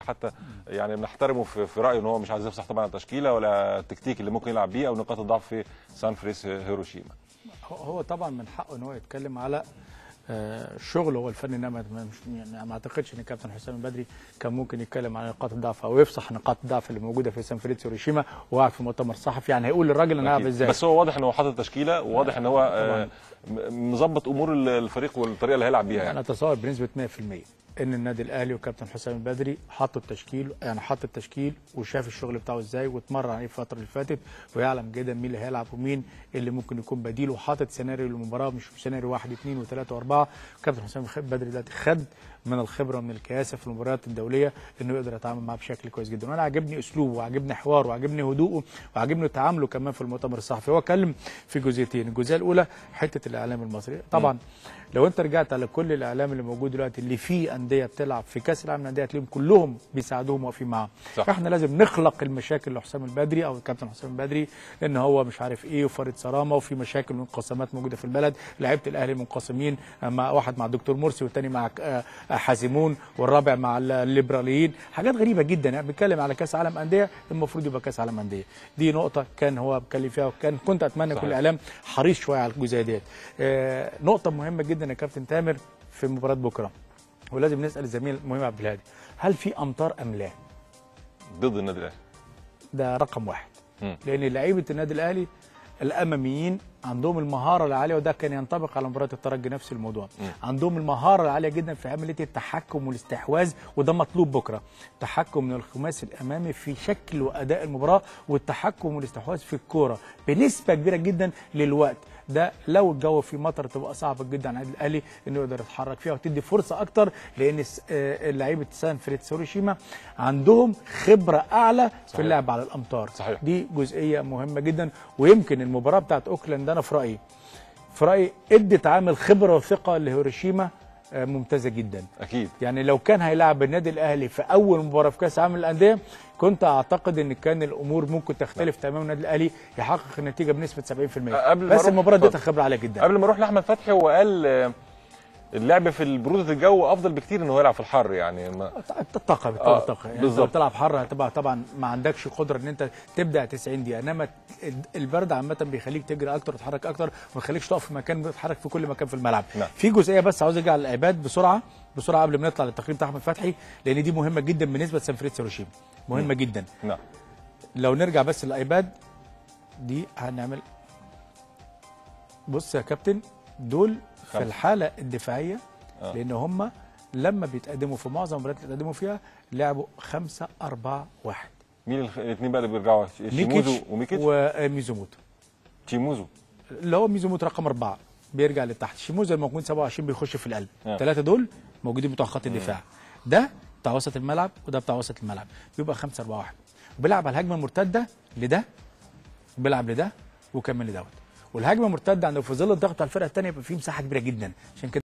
حتى يعني بنحترمه في, في رايه ان هو مش عايز يفصح طبعا التشكيله ولا التكتيك اللي ممكن يلعب بيه او نقاط الضعف في سان فريس هيروشيما هو- هو طبعا من حقه ان هو يتكلم على آه، شغله هو الفني انما ما- مش يعني ما اعتقدش ان الكابتن حسام البدري كان ممكن يتكلم عن نقاط الضعف او يفصح نقاط الضعف اللي موجوده في سان فريتسو هيروشيما وقاعد في مؤتمر صحفي يعني هيقول للراجل انا هلعب أكيد. ازاي بس هو واضح ان هو حاطط تشكيله وواضح ان هو آه، م- مظبط امور الفريق والطريقه اللي هيلعب بيها انا يعني اتصور بنسبه 100% ان النادي الاهلي وكابتن حسام البدري حط التشكيل يعني حط التشكيل وشاف الشغل بتاعه ازاي واتمرن عليه الفتره اللي فاتت ويعلم جدا مين اللي هيلعب ومين اللي ممكن يكون بديل وحاطط سيناريو للمباراه مش سيناريو واحد اثنين وثلاثه واربعه كابتن حسام البدري دلوقتي خد من الخبره ومن الكياسه في المباريات الدوليه انه يقدر يتعامل معاه بشكل كويس جدا وانا عاجبني اسلوبه وعاجبني حواره وعاجبني هدوءه وعاجبني تعامله كمان في المؤتمر الصحفي هو اتكلم في جزئيتين الجزئيه الاولى حته الاعلام المصري طبعا لو انت رجعت على كل الاعلام اللي موجود دلوقتي اللي فيه انديه بتلعب في كاس العالم للانديه هتلاقيهم كلهم بيساعدوهم واقفين معاهم صح. فاحنا لازم نخلق المشاكل لحسام البدري او الكابتن حسام البدري ان هو مش عارف ايه وفريد سرامه وفي مشاكل وانقسامات موجوده في البلد لعيبه الاهلي منقسمين مع واحد مع الدكتور مرسي والتاني مع آه، حازمون والرابع مع الليبراليين حاجات غريبه جدا يعني بنتكلم على كاس عالم انديه المفروض يبقى كاس عالم انديه دي نقطه كان هو بيتكلم فيها وكان كنت اتمنى صحيح. كل الاعلام حريص شويه على الجزئيه ديت آه، نقطه مهمه جدا يا كابتن تامر في مباراه بكره ولازم نسال الزميل مهم عبد الهادي هل في امطار ام لا؟ ضد النادي الاهلي ده رقم واحد مم. لان لعيبه النادي الاهلي الاماميين عندهم المهاره العاليه وده كان ينطبق على مباراه الترجي نفس الموضوع مم. عندهم المهاره العاليه جدا في عمليه التحكم والاستحواذ وده مطلوب بكره تحكم من الخماس الامامي في شكل واداء المباراه والتحكم والاستحواذ في الكوره بنسبه كبيره جدا للوقت ده لو الجو في مطر تبقى صعبه جدا على النادي الاهلي انه يقدر يتحرك فيها وتدي فرصه اكتر لان س- آه، لعيبه سان فريتس هيروشيما عندهم خبره اعلى في صحيح. اللعب على الامطار صحيح. دي جزئيه مهمه جدا ويمكن المباراه بتاعت اوكلاند انا في رايي في رايي ادت عامل خبره وثقه لهيروشيما آه، ممتازه جدا اكيد يعني لو كان هيلاعب النادي الاهلي في اول مباراه في كاس العالم للانديه كنت اعتقد ان كان الامور ممكن تختلف تماما النادي الاهلي يحقق النتيجه بنسبه 70% قبل ما بس أروح- المباراه اتفضل. ادتها خبره عاليه جدا قبل ما اروح لاحمد فتحي هو قال آه، اللعب في برودة الجو افضل بكتير ان هو يلعب في الحر يعني ما الطاقه بتبقى آه، الطاقه يعني بالظبط. بالظبط بتلعب حر هتبقى طبعا ما عندكش قدره ان انت تبدا 90 دقيقه انما البرد عامه بيخليك تجري اكتر وتتحرك اكتر وما يخليكش تقف في مكان تتحرك في كل مكان في الملعب نعم. في جزئيه بس عاوز ارجع للايباد بسرعه بسرعه قبل ما نطلع للتقرير بتاع احمد فتحي لان دي مهمه جدا بالنسبه لسان فريتسو هيروشيما مهمه جدا نعم لو نرجع بس للايباد دي هنعمل بص يا كابتن دول في خمسة. الحاله الدفاعيه آه. لان هم لما بيتقدموا في معظم المباريات اللي بيتقدموا فيها لعبوا 5 4 1 مين الخ- الاثنين بقى اللي بيرجعوا شيموزو وميكيتش وميزوموتو شيموزو اللي هو ميزوموتو رقم أربعة بيرجع لتحت شيموزو الموجود 27 بيخش في القلب آه. الثلاثه دول موجودين بتوع خط الدفاع ده بتاع وسط الملعب وده بتاع وسط الملعب بيبقى 5 4 1 وبيلعب على الهجمه المرتده لده وبيلعب لده وكمل لدوت والهجمه المرتده عنده في ظل الضغط على الفرقه الثانيه يبقى فيه مساحه كبيره جدا عشان كده